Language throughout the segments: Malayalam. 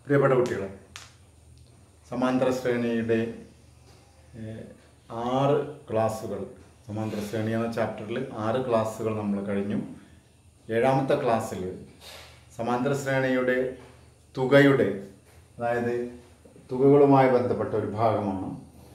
പ്രിയപ്പെട്ട കുട്ടികളെ സമാന്തര ശ്രേണിയുടെ ഏഹ്, ആറ് ക്ലാസ്സുകൾ സമാന്തര ശ്രേണി എന്ന ചാപ്റ്ററിൽ ആറ് ക്ലാസ്സുകൾ നമ്മൾ കഴിഞ്ഞു ഏഴാമത്തെ ക്ലാസ്സിൽ സമാന്തര ശ്രേണിയുടെ തുകയുടെ അതായത് തുകകളുമായി ബന്ധപ്പെട്ട ഒരു ഭാഗമാണ്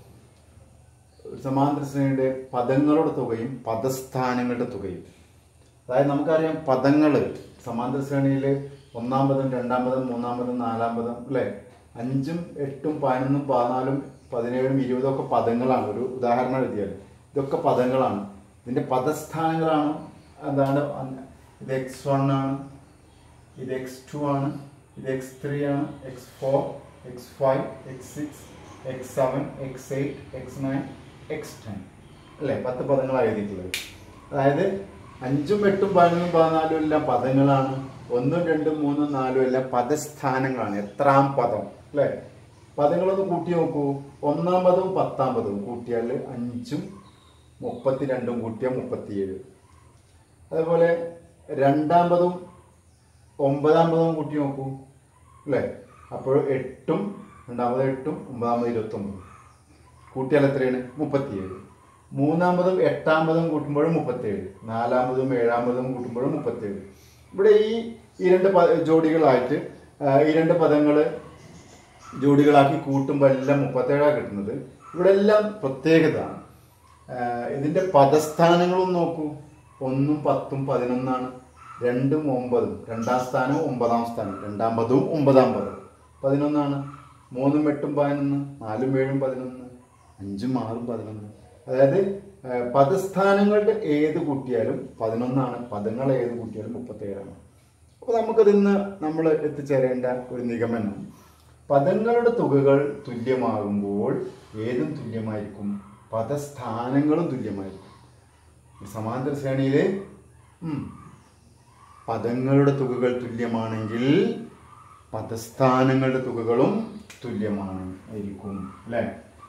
സമാന്തര ശ്രേണിയുടെ പദങ്ങളുടെ തുകയും പദസ്ഥാനങ്ങളുടെ തുകയും അതായത് നമുക്കറിയാം പദങ്ങൾ സമാന്തര ശ്രേണിയിൽ ഒന്നാം പദം രണ്ടാം പദം മൂന്നാം പദം നാലാം പദം അല്ലേ അഞ്ചും എട്ടും പതിനൊന്നും പതിനാലും പതിനേഴും ഇരുപതും ഒക്കെ പദങ്ങളാണ് ഒരു ഉദാഹരണം എഴുതിയാൽ ഇതൊക്കെ പദങ്ങളാണ് ഇതിന്റെ പദസ്ഥാനങ്ങളാണ് എന്താണ് അന്ന് ഇത് എക്സ് വൺ ആണ് ഇത് എക്സ് ടു ആണ് ഇത് എക്സ് ത്രീ ആണ് X four X five X six X seven X eight X nine X ten അല്ലേ പത്ത് പദങ്ങളാണ് എഴുതിയിട്ടുള്ളത് അതായത് അഞ്ചും എട്ടും പതിനൊന്നും പതിനാലും എല്ലാം പദങ്ങളാണ് ഒന്നും രണ്ടും മൂന്നും നാലും എല്ലാം പദസ്ഥാനങ്ങളാണ് എത്രാം പദം അല്ലേ പദങ്ങളൊന്ന് കൂട്ടി നോക്കൂ ഒന്നാം പദവും പത്താം പദവും കൂട്ടിയാൽ അഞ്ചും മുപ്പത്തിരണ്ടും കൂട്ടിയാൽ മുപ്പത്തിയേഴ് അതുപോലെ രണ്ടാം പദവും ഒമ്പതാം പദവും കൂട്ടി നോക്കൂ അല്ലേ അപ്പോൾ എട്ടും രണ്ടാമത് എട്ടും ഒമ്പതാമത് ഇരുപത്തൊമ്പത് കൂട്ടിയാൽ എത്രയാണ് മുപ്പത്തിയേഴ് മൂന്നാമതും എട്ടാമതും കൂട്ടുമ്പോഴും മുപ്പത്തേഴ് നാലാമതും ഏഴാമതും കൂട്ടുമ്പോഴും മുപ്പത്തേഴ് ഇവിടെ ഈ ഈ രണ്ട് പ ജോഡികളായിട്ട് ആ, ഈ രണ്ട് പദങ്ങൾ ജോഡികളാക്കി കൂട്ടുമ്പോൾ എല്ലാം മുപ്പത്തേഴാണ് കിട്ടുന്നത് ഇവിടെ എല്ലാം പ്രത്യേകത ആ, ഇതിന്റെ പദസ്ഥാനങ്ങളും നോക്കൂ ഒന്നും പത്തും പതിനൊന്നാണ് രണ്ടും ഒമ്പതും രണ്ടാം സ്ഥാനവും ഒമ്പതാം സ്ഥാനം രണ്ടാം പദവും ഒമ്പതാം പദവും പതിനൊന്നാണ് മൂന്നും എട്ടും പതിനൊന്ന് നാലും ഏഴും പതിനൊന്ന് അഞ്ചും ആറും പതിനൊന്ന് അതായത് ആ, പദസ്ഥാനങ്ങളുടെ ഏത് കൂട്ടിയാലും പതിനൊന്നാണ് പദങ്ങൾ ഏത് കൂട്ടിയാലും മുപ്പത്തേഴാണ് അപ്പോൾ നമുക്കതിന്ന് നമ്മൾ എത്തിച്ചേരേണ്ട ഒരു നിഗമനം പദങ്ങളുടെ തുകകൾ തുല്യമാകുമ്പോൾ ഏതും തുല്യമായിരിക്കും പദസ്ഥാനങ്ങളും തുല്യമായിരിക്കും ഈ സമാന്തര ശ്രേണിയില് ഉം, പദങ്ങളുടെ തുകകൾ തുല്യമാണെങ്കിൽ പദസ്ഥാനങ്ങളുടെ തുകകളും തുല്യമാണ് ആയിരിക്കും അല്ലേ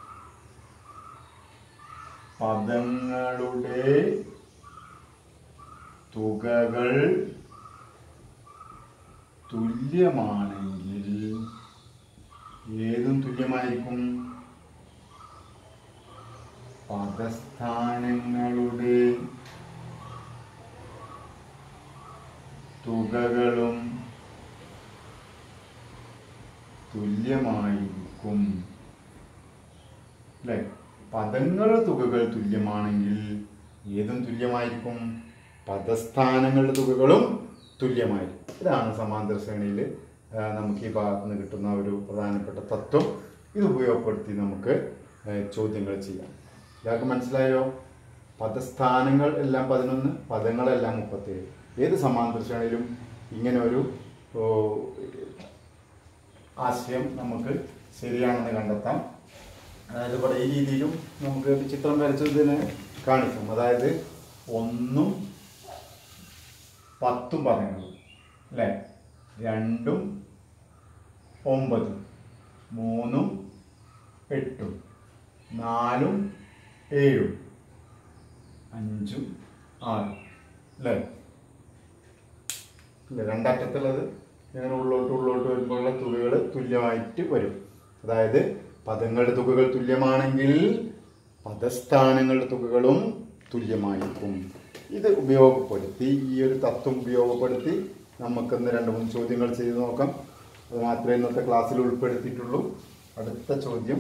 പദങ്ങളുടെ തുകകൾ തുല്യമാണെങ്കിൽ ഏതും തുല്യമായിരിക്കും പദസ്ഥാനങ്ങളുടെ തുകകളും തുല്യമായിരിക്കും അല്ലെ പദങ്ങളുടെ തുകകൾ തുല്യമാണെങ്കിൽ ഏതും തുല്യമായിരിക്കും പദസ്ഥാനങ്ങളുടെ തുകകളും തുല്യമായിരിക്കും ഇതാണ് സമാന്തര ശ്രേണിയിൽ നമുക്ക് ഈ ഭാഗത്ത് നിന്ന് കിട്ടുന്ന ഒരു പ്രധാനപ്പെട്ട തത്വം ഇത് ഉപയോഗപ്പെടുത്തി നമുക്ക് ആ, ചോദ്യങ്ങൾ ചെയ്യാം ഇയാൾക്ക് മനസ്സിലായോ പദസ്ഥാനങ്ങൾ എല്ലാം പതിനൊന്ന് പദങ്ങളെല്ലാം മുപ്പത്തേഴ് ഏത് സമാന്തര ശ്രേണിയിലും ഇങ്ങനെ ഒരു ഓ, ആശയം നമുക്ക് ശരിയാണെന്ന് കണ്ടെത്താം അതായത് ഇവിടെ ഈ രീതിയിലും നമുക്ക് ഒരു ചിത്രം വരച്ചതിന് കാണിക്കും അതായത് ഒന്നും പത്തും പദങ്ങളും അല്ലേ രണ്ടും ഒമ്പതും മൂന്നും എട്ടും നാലും ഏഴും അഞ്ചും ആറും അല്ലേ ഇല്ല രണ്ടറ്റത്തുള്ളത് ഇങ്ങനെ ഉള്ളോട്ട് ഉള്ളോട്ട് വരുമ്പോഴുള്ള തുകകൾ തുല്യമായിട്ട് വരും അതായത് പദങ്ങളുടെ തുകകൾ തുല്യമാണെങ്കിൽ പദസ്ഥാനങ്ങളുടെ തുകകളും തുല്യമായിരിക്കും ഇത് ഉപയോഗപ്പെടുത്തി ഈ ഒരു തത്വം ഉപയോഗപ്പെടുത്തി നമുക്കിന്ന് രണ്ട് മൂന്ന് ചോദ്യങ്ങൾ ചെയ്ത് നോക്കാം അത് മാത്രമേ ഇന്നത്തെ ക്ലാസ്സിൽ ഉൾപ്പെടുത്തിയിട്ടുള്ളൂ അടുത്ത ചോദ്യം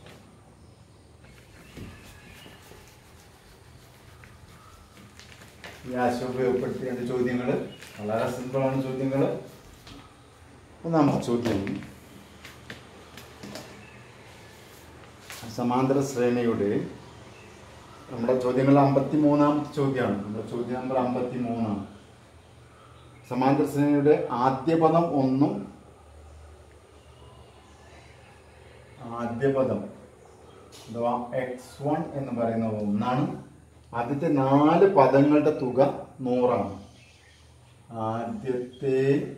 ഈ ആശയം ഉപയോഗപ്പെടുത്തിയ ചോദ്യങ്ങൾ വളരെ സിമ്പിളാണ് ചോദ്യങ്ങൾ ഒന്നാമത്തെ ചോദ്യം സമാന്തര ശ്രേണിയുടെ നമ്മുടെ ചോദ്യങ്ങൾ അമ്പത്തി മൂന്നാമത്തെ ചോദ്യമാണ് നമ്മുടെ ചോദ്യം നമ്പർ അമ്പത്തി മൂന്നാണ് സമാന്തര ശ്രേണിയുടെ ആദ്യ പദം ഒന്നും ആദ്യ പദം അഥവാ എക്സ് വൺ എന്ന് പറയുന്നത് ഒന്നാണ് ആദ്യത്തെ നാല് പദങ്ങളുടെ തുക നൂറാണ് ആദ്യത്തെ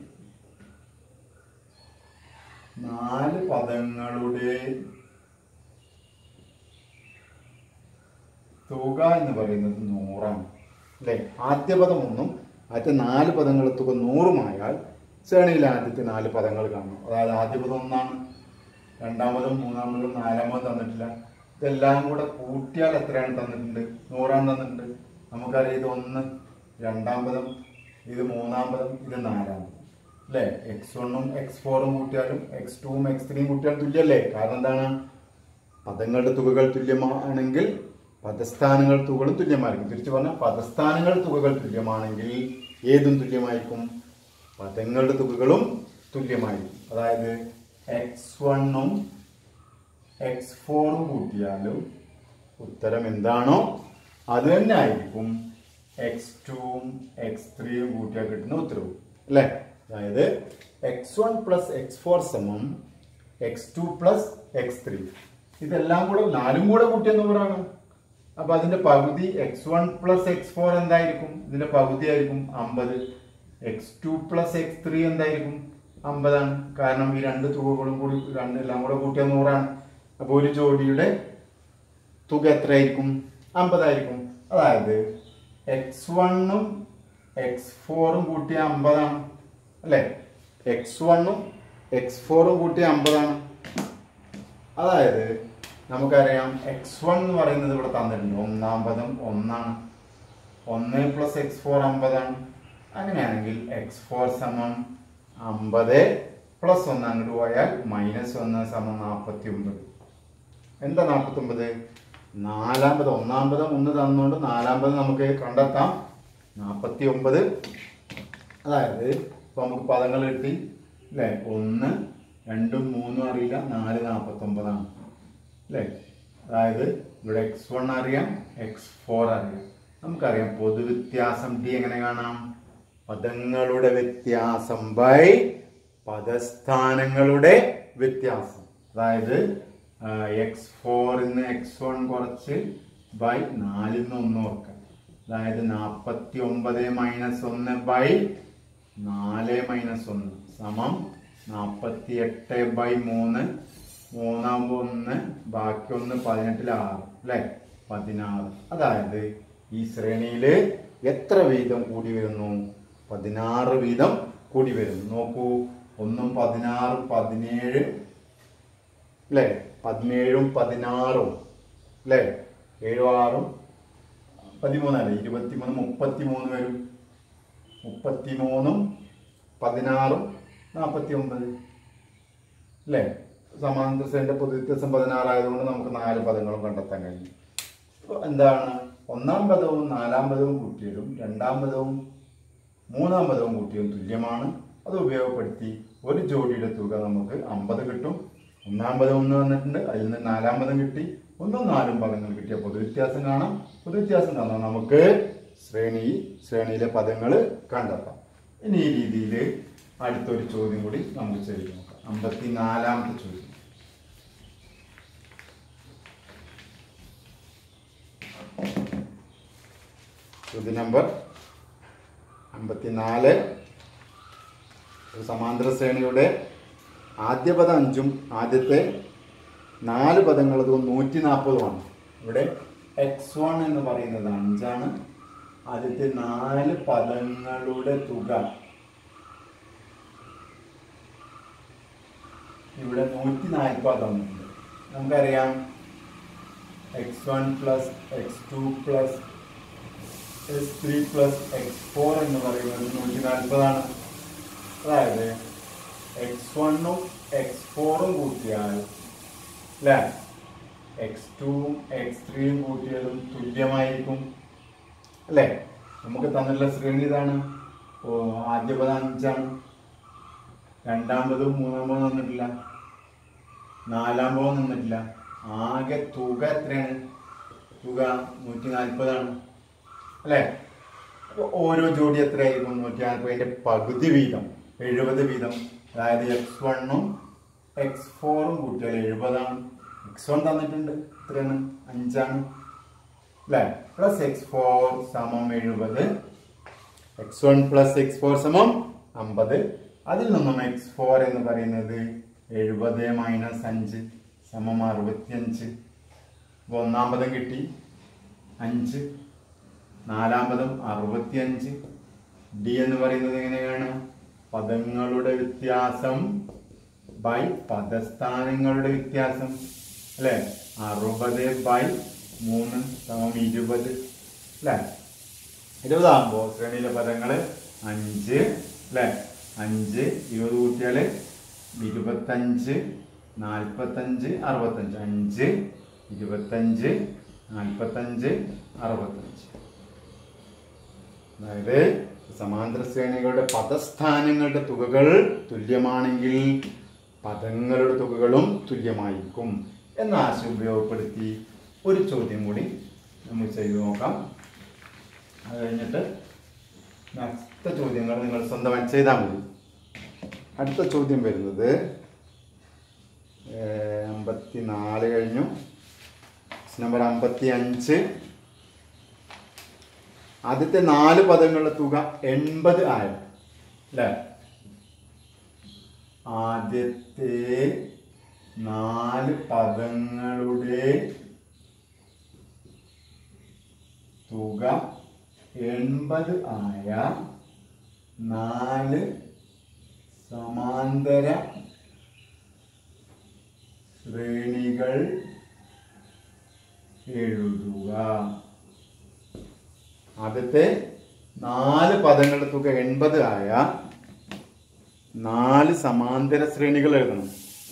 നാല് പദങ്ങളുടെ തുക എന്ന് പറയുന്നത് നൂറാണ് അല്ലേ ആദ്യ പദം ഒന്നും ആദ്യത്തെ നാല് പദങ്ങളുടെ തുക നൂറുമായാൽ ശ്രേണിയിലെ ആദ്യത്തെ നാല് പദങ്ങൾ കാണണം അതായത് ആദ്യ പദം ഒന്നാണ് രണ്ടാമതും മൂന്നാമതും നാലാമതും തന്നിട്ടില്ല ഇതെല്ലാം കൂടെ കൂട്ടിയാൽ എത്രയാണ് തന്നിട്ടുണ്ട് നൂറാണ് തന്നിട്ടുണ്ട് നമുക്കറിയാം ഇത് ഒന്ന് രണ്ടാം പദം ഇത് മൂന്നാം പദം ഇത് നാലാം പദം അല്ലേ എക്സ് വണ്ണും എക്സ് ഫോറും കൂട്ടിയാലും എക്സ് ടുവും എക്സ് ത്രീയും കൂട്ടിയാലും തുല്യല്ലേ കാരണം എന്താണ് പദങ്ങളുടെ തുകകൾ തുല്യമാണെങ്കിൽ പദസ്ഥാനങ്ങൾ തുകകളും തുല്യമായിരിക്കും തിരിച്ചു പറഞ്ഞാൽ പദസ്ഥാനങ്ങൾ തുകകൾ തുല്യമാണെങ്കിൽ ഏതും തുല്യമായിരിക്കും പദങ്ങളുടെ തുകകളും തുല്യമായിരിക്കും അതായത് എക്സ് വണ്ണും എക്സ് ഫോറും കൂട്ടിയാലും ഉത്തരം എന്താണോ അത് തന്നെ ആയിരിക്കും എക്സ് ടുവും എക്സ് ത്രീയും കൂട്ടിയാൽ കിട്ടുന്ന ഉത്തരവ് അല്ലേ അതായത് X one plus X four സമം X two plus X three ഇതെല്ലാം കൂടെ നാലും കൂടെ കൂട്ടിയ നൂറാണ് അപ്പൊ അതിന്റെ പകുതി X one plus X four എന്തായിരിക്കും ഇതിന്റെ പകുതി ആയിരിക്കും അമ്പത് X two plus X three എന്തായിരിക്കും അമ്പതാണ് കാരണം ഈ രണ്ട് തുകകളും കൂടി രണ്ട് എല്ലാം കൂടെ കൂട്ടിയ നൂറാണ് അപ്പൊ ഒരു ജോഡിയുടെ തുക എത്രയായിരിക്കും അമ്പതായിരിക്കും അതായത് എക്സ് വണ്ണും എക്സ് ഫോറും കൂട്ടിയ അമ്പതാണ് അല്ലെ എക്സ് വണ്ണും എക്സ് ഫോറും കൂട്ടിയ അമ്പതാണ് അതായത് നമുക്കറിയാം എക്സ് വൺ എന്ന് പറയുന്നത് ഇവിടെ തന്നിട്ടുണ്ട് ഒന്നാം പദം ഒന്നാണ് ഒന്ന് പ്ലസ് എക്സ് ഫോർ അമ്പതാണ് അങ്ങനെയാണെങ്കിൽ എക്സ് ഫോർ സമം അമ്പത് പ്ലസ് ഒന്ന് അങ്ങോട്ട് പോയാൽ മൈനസ് ഒന്ന് സമം നാൽപ്പത്തി ഒമ്പത് എന്താ നാൽപ്പത്തി ഒമ്പത് നാലാമ്പത് ഒന്നാമ്പത് ഒന്ന് തന്നുകൊണ്ട് നാലാമ്പത് നമുക്ക് കണ്ടെത്താം നാൽപ്പത്തി ഒമ്പത് അതായത് ഇപ്പൊ നമുക്ക് പദങ്ങൾ കിട്ടി അല്ലേ ഒന്ന് രണ്ടും മൂന്നും അറിയില്ല നാല് നാൽപ്പത്തൊമ്പതാണ് അല്ലേ അതായത് ഇവിടെ എക്സ് വൺ അറിയാം എക്സ് ഫോർ അറിയാം നമുക്കറിയാം പൊതുവ്യത്യാസം ഡി എങ്ങനെ കാണാം പദങ്ങളുടെ വ്യത്യാസം ബൈ പദസ്ഥാനങ്ങളുടെ വ്യത്യാസം അതായത് എക്സ് ഫോറിന്ന് എക്സ് വൺ കുറച്ച് ബൈ നാലിൽ നിന്ന് ഒന്ന് ഓർക്കാം അതായത് നാൽപ്പത്തി ഒമ്പത് മൈനസ് ഒന്ന് ബൈ നാല് മൈനസ് ഒന്ന് സമം നാൽപ്പത്തി എട്ട് ബൈ മൂന്ന് മൂന്നാകുമ്പോൾ ഒന്ന് ബാക്കി ഒന്ന് പതിനെട്ടിൽ ആറ് അല്ലേ പതിനാറ് അതായത് ഈ ശ്രേണിയിൽ എത്ര വീതം കൂടി വരുന്നു പതിനാറ് വീതം കൂടി വരുന്നു നോക്കൂ ഒന്നും പതിനാറ് പതിനേഴ് അല്ലേ പതിനേഴും പതിനാറും അല്ലേ ഏഴും ആറും പതിമൂന്നല്ലേ ഇരുപത്തിമൂന്ന് മുപ്പത്തിമൂന്ന് വരും മുപ്പത്തിമൂന്നും പതിനാറും നാൽപ്പത്തി ഒമ്പത് അല്ലേ സമാന്തര ശ്രേണിയുടെ പൊതുവ്യത്യാസം പതിനാറായതുകൊണ്ട് നമുക്ക് നാല് പദങ്ങളും കണ്ടെത്താൻ കഴിയും അപ്പോൾ എന്താണ് ഒന്നാം പദവും നാലാം പദവും കൂട്ടിയതും രണ്ടാം പദവും മൂന്നാം പദവും കൂട്ടിയതും തുല്യമാണ് അത് ഉപയോഗപ്പെടുത്തി ഒരു ജോഡിയുടെ തുക നമുക്ക് അമ്പത് കിട്ടും ഒന്നാം പദം ഒന്ന് വന്നിട്ടുണ്ട് അതിൽ നിന്ന് നാലാം പദം കിട്ടി ഒന്നും നാലും പദങ്ങൾ കിട്ടിയ പൊതുവ്യത്യാസം കാണാം പൊതുവ്യത്യാസം കാണാം നമുക്ക് ശ്രേണി ശ്രേണിയിലെ പദങ്ങൾ കണ്ടെത്താം ഇനി ഈ രീതിയിൽ അടുത്തൊരു ചോദ്യം കൂടി നമുക്ക് ചെയ്ത് നോക്കാം അമ്പത്തി നാലാമത്തെ ചോദ്യം ചോദ്യം നമ്പർ അമ്പത്തിനാല് ഒരു സമാന്തര ശ്രേണിയുടെ ആദ്യ പദം അഞ്ചും ആദ്യത്തെ നാല് പദങ്ങളത് നൂറ്റി നാൽപ്പതുമാണ് ഇവിടെ എക്സ് വൺ എന്ന് പറയുന്നത് അഞ്ചാണ് ആദ്യത്തെ നാല് പദങ്ങളുടെ തുക ഇവിടെ നൂറ്റി നാൽപ്പത് തന്നിട്ടുണ്ട് നമുക്കറിയാം X one plus X two plus S three plus X four എന്ന് പറയുന്നത് നൂറ്റി നാൽപ്പതാണ് അതായത് എക്സ് വണ്ണും എക്സ് ഫോറും കൂട്ടിയാൽ അല്ലേ എക്സ് ടുവും എക്സ് ത്രീയും കൂട്ടിയതും തുല്യമായിരിക്കും അല്ലേ നമുക്ക് തന്നിട്ടുള്ള ശ്രേണി ഇതാണ് ഓ, ആദ്യ പദം അഞ്ചാണ് രണ്ടാമതും മൂന്നാമതും തന്നിട്ടില്ല നാലാമതും തന്നിട്ടില്ല ആകെ തുക എത്രയാണ് തുക നൂറ്റി നാൽപ്പതാണ് അല്ലേ അപ്പോൾ ഓരോ ജോഡി എത്രയായിരിക്കും നൂറ്റി നാൽപ്പതിൻ്റെ പകുതി വീതം എഴുപത് വീതം അതായത് എക്സ് വണ്ണും എക്സ് ഫോറും കൂട്ടിയാൽ എഴുപതാണ് എക്സ് വൺ തന്നിട്ടുണ്ട് എത്രയാണ് അഞ്ചാണ് അല്ലേ പ്ലസ് എക്സ് ഫോർ സമം എഴുപത് X one plus X four സമം അമ്പത് അതിൽ നിന്നും എക്സ് ഫോർ എന്ന് പറയുന്നത് എഴുപത് മൈനസ് അഞ്ച് സമം അറുപത്തിയഞ്ച് അപ്പോൾ ഒന്നാം പദം കിട്ടി അഞ്ച് നാലാം പദം അറുപത്തിയഞ്ച് ഡി എന്ന് പറയുന്നത് എങ്ങനെയാണ് പദങ്ങളുടെ വ്യത്യാസം ബൈ പദസ്ഥാനങ്ങളുടെ വ്യത്യാസം അല്ലെ അറുപത് ബൈ മൂന്ന് സമം ഇരുപത് അല്ലെ ഇരുപതാകുമ്പോ ശ്രേണിയിലെ പദങ്ങള് അഞ്ച് അല്ലെ അഞ്ച് ഇരുപത് കൂട്ടിയാല് ഇരുപത്തഞ്ച് നാൽപ്പത്തഞ്ച് അറുപത്തഞ്ച് അഞ്ച് ഇരുപത്തഞ്ച് നാൽപ്പത്തഞ്ച് അറുപത്തഞ്ച് അതായത് സമാന്തര ശ്രേണികളുടെ പദസ്ഥാനങ്ങളുടെ തുകകൾ തുല്യമാണെങ്കിൽ പദങ്ങളുടെ തുകകളും തുല്യമായിരിക്കും എന്ന ആശയം ഉപയോഗപ്പെടുത്തി ഒരു ചോദ്യം കൂടി നമ്മൾ ചെയ്തു നോക്കാം അത് കഴിഞ്ഞിട്ട് അടുത്ത ചോദ്യങ്ങൾ നിങ്ങൾ സ്വന്തമായി ചെയ്താൽ മതി അടുത്ത ചോദ്യം വരുന്നത് അമ്പത്തി നാല് കഴിഞ്ഞു നമ്പർ അമ്പത്തി അഞ്ച് ആദ്യത്തെ നാല് പദങ്ങളുടെ തുക എൺപത് ആയ അല്ലേ ആദ്യത്തെ നാല് പദങ്ങളുടെ തുക എൺപത് ആയ നാല് സമാന്തര ശ്രേണികൾ എഴുതുക ആദ്യത്തെ നാല് പദങ്ങളുടെ തുക എൺപത് ആയ നാല് സമാന്തര ശ്രേണികൾ എഴുതണം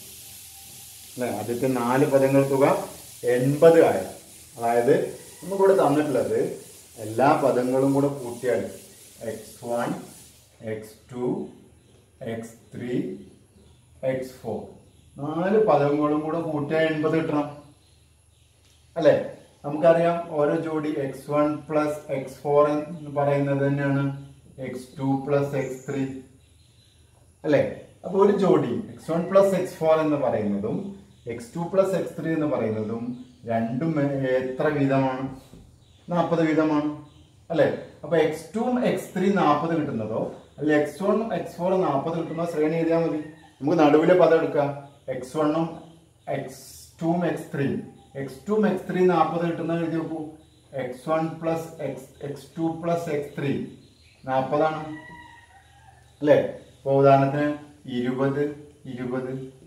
അല്ലെ ആദ്യത്തെ നാല് പദങ്ങളുടെ തുക എൺപത് ആയ അതായത് നമുക്കിവിടെ തന്നിട്ടുള്ളത് എല്ലാ പദങ്ങളും കൂടെ കൂട്ടിയാൽ X one X two X three X four നാല് പദങ്ങളും കൂടെ കൂട്ടിയാൽ എൺപത് കിട്ടണം അല്ലെ നമുക്കറിയാം ഓരോ ജോഡി X one plus X four എന്ന് പറയുന്നത് തന്നെയാണ് X two plus X three അല്ലെ അപ്പൊ ഒരു ജോഡി X one plus X four എന്ന് പറയുന്നതും X two plus X three എന്ന് പറയുന്നതും രണ്ടും എ- എത്ര വീതമാണ് നാൽപ്പത് വീതമാണ് അല്ലെ അപ്പൊ എക്സ് ടു എക്സ് ത്രീ നാൽപ്പത് കിട്ടുന്നതോ അല്ലെ എക്സ് വൺ എക്സ് ഫോർ നാൽപ്പത് കിട്ടുന്നതോ ശ്രേണി എഴുതിയാൽ മതി നമുക്ക് നടുവിലെ പദം എടുക്കാം എക്സ് വണ്ണും എക്സ് ടൂം എക്സ് ത്രീ എക്സ് ടൂം എക്സ് ത്രീ നാൽപ്പത് കിട്ടുന്നത് എഴുതി നോക്കൂ X one plus X X two plus X three നാൽപ്പതാണ് അല്ലേ ഇപ്പൊ ഉദാഹരണത്തിന് ഇരുപത് ഇരുപത്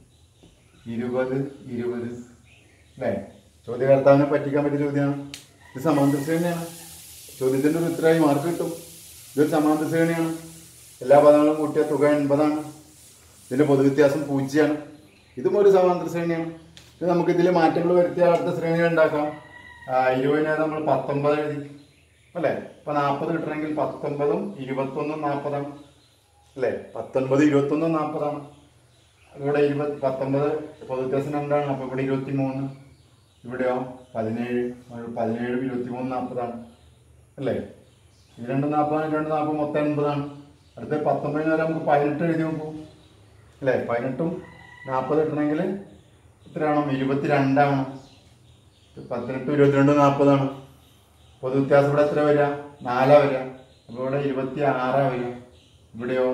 ഇരുപത് ഇരുപത് അല്ലേ ചോദ്യകർത്താവിനെ പറ്റിക്കാൻ പറ്റിയ ചോദ്യമാണ് ഇത് സമാന്തര ശ്രേണിയാണ് ചോദ്യത്തിന്റെ ഒരു ഉത്തരമായി മാർക്ക് കിട്ടും ഇതൊരു സമാന്തര ശ്രേണിയാണ് എല്ലാ പദങ്ങളും കൂട്ടിയ തുക എൺപതാണ് ഇതിന്റെ പൊതുവ്യത്യാസം പൂജ്യമാണ് ഇതും ഒരു സമാന്തര ശ്രേണിയാണ് ഇത് നമുക്ക് ഇതിൽ മാറ്റങ്ങൾ വരുത്തിയാൽ അടുത്ത ശ്രേണികൾ ഉണ്ടാക്കാം ആ, ഇരുപതിനെ നമ്മൾ പത്തൊമ്പത് എഴുതി അല്ലേ ഇപ്പൊ നാൽപ്പത് കിട്ടണമെങ്കിൽ പത്തൊമ്പതും ഇരുപത്തൊന്നും നാൽപ്പതാണ് അല്ലേ പത്തൊൻപത് ഇരുപത്തൊന്നും നാൽപ്പതാണ് ഇവിടെ ഇരുപത് പത്തൊമ്പത് പൊതുവ്യത്യാസം രണ്ടാണ് അപ്പൊ ഇവിടെ ഇരുപത്തി മൂന്ന് ഇവിടെയോ പതിനേഴ് അവിടെ പതിനേഴും ഇരുപത്തി മൂന്ന് നാൽപ്പതാണ് അല്ലേ ഇത് രണ്ട് നാൽപ്പതാണ് രണ്ട് നാൽപ്പത് മൊത്തം എൺപതാണ് അടുത്ത പത്തൊമ്പതിന് വരെ നമുക്ക് പതിനെട്ട് എഴുതി നോക്കൂ അല്ലേ പതിനെട്ടും നാൽപ്പത് കിട്ടണമെങ്കിൽ എത്രയാണോ ഇരുപത്തിരണ്ടാണ് പതിനെട്ടും ഇരുപത്തിരണ്ടും നാൽപ്പതാണ് പൊതു വ്യത്യാസം ഇവിടെ എത്ര വരിക നാലാ വരിക അപ്പോൾ ഇവിടെ ഇരുപത്തി ആറാ വരിക ഇവിടെയോ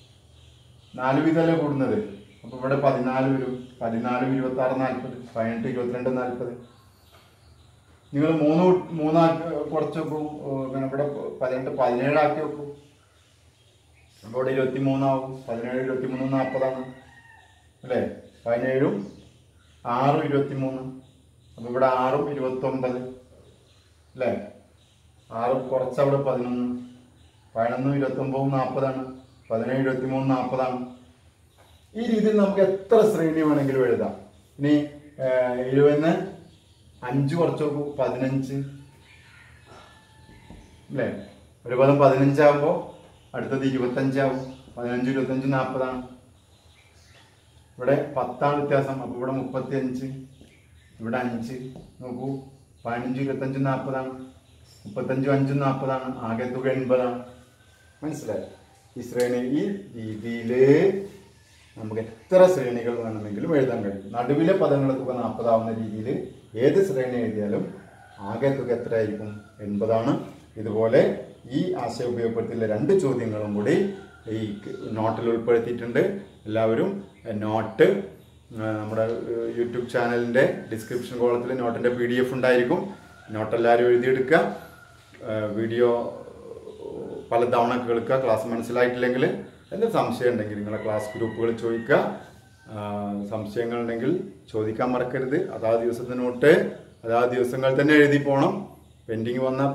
നാല് വീതമല്ലേ കൂടുന്നത് അപ്പോൾ ഇവിടെ പതിനാല് വരും പതിനാലും ഇരുപത്തി ആറ് നാൽപ്പത് പതിനെട്ട് ഇരുപത്തിരണ്ട് നാൽപ്പത് നിങ്ങൾ മൂന്ന് കു- മൂന്നാക്കി കുറച്ച് വെക്കൂ ഓ, പിന്നെ ഇവിടെ പതിനെട്ട് പതിനേഴാക്കി വെക്കൂ അപ്പോൾ ഇവിടെ ഇരുപത്തി മൂന്നാവും പതിനേഴ് ഇരുപത്തി മൂന്ന് നാൽപ്പതാണ് അല്ലേ പതിനേഴും ആറും ഇരുപത്തി മൂന്ന് അപ്പോൾ ഇവിടെ ആറും ഇരുപത്തൊമ്പത് അല്ലേ ആറ് കുറച്ചവിടെ പതിനൊന്ന് പതിനൊന്നും ഇരുപത്തൊമ്പതും നാൽപ്പതാണ് പതിനേഴ് ഇരുപത്തി മൂന്ന് നാൽപ്പതാണ് ഈ രീതിയിൽ നമുക്ക് എത്ര ശ്രേണി വേണമെങ്കിലും എഴുതാം ഇനി ഏഹ്, ഇരുപതിന് അഞ്ച് കുറച്ച് നോക്കൂ പതിനഞ്ച് അല്ലേ ഒരു പദം പതിനഞ്ചാകുമ്പോൾ അടുത്തത് ഇരുപത്തഞ്ചാവും പതിനഞ്ച് ഇരുപത്തഞ്ച് നാൽപ്പതാണ് ഇവിടെ പത്താണ് വ്യത്യാസം അപ്പോൾ ഇവിടെ മുപ്പത്തി അഞ്ച് ഇവിടെ അഞ്ച് നോക്കൂ പതിനഞ്ച് ഇരുപത്തഞ്ച് നാൽപ്പതാണ് മുപ്പത്തഞ്ചും അഞ്ചും നാൽപ്പതാണ് ആകെ തുക എൺപതാണ് മനസ്സിലായി ഈ ശ്രേണി ഈ രീതിയിൽ നമുക്ക് എത്ര ശ്രേണികൾ വേണമെങ്കിലും എഴുതാൻ കഴിയും നടുവിലെ പദങ്ങളുടെ തുക നാൽപ്പതാവുന്ന രീതിയിൽ ഏത് ശ്രേണി എഴുതിയാലും ആകെ തുക എത്രയായിരിക്കും എൺപതാണ് ഇതുപോലെ ഈ ആശയം ഉപയോഗപ്പെടുത്തിയുള്ള രണ്ട് ചോദ്യങ്ങളും കൂടി ഈ നോട്ടിൽ ഉൾപ്പെടുത്തിയിട്ടുണ്ട് എല്ലാവരും നോട്ട് ആ, നമ്മുടെ ഏഹ്, യൂട്യൂബ് ചാനലിൻ്റെ ഡിസ്ക്രിപ്ഷൻ കോളത്തിൽ നോട്ടിൻ്റെ പി ഡി എഫ് ഉണ്ടായിരിക്കും നോട്ട് എല്ലാവരും എഴുതിയെടുക്കുക ആ, വീഡിയോ പല തവണ കേൾക്കുക ക്ലാസ് മനസ്സിലായിട്ടില്ലെങ്കിൽ എന്തെങ്കിലും സംശയം ഉണ്ടെങ്കിൽ നിങ്ങളെ ക്ലാസ് ഗ്രൂപ്പുകളിൽ ചോദിക്കുക ആ, സംശയങ്ങളുണ്ടെങ്കിൽ ചോദിക്കാൻ മറക്കരുത് അതാത് ദിവസത്തെ നോട്ട് അതാത് ദിവസങ്ങളിൽ തന്നെ എഴുതി പോകണം പെൻഡിങ് വന്ന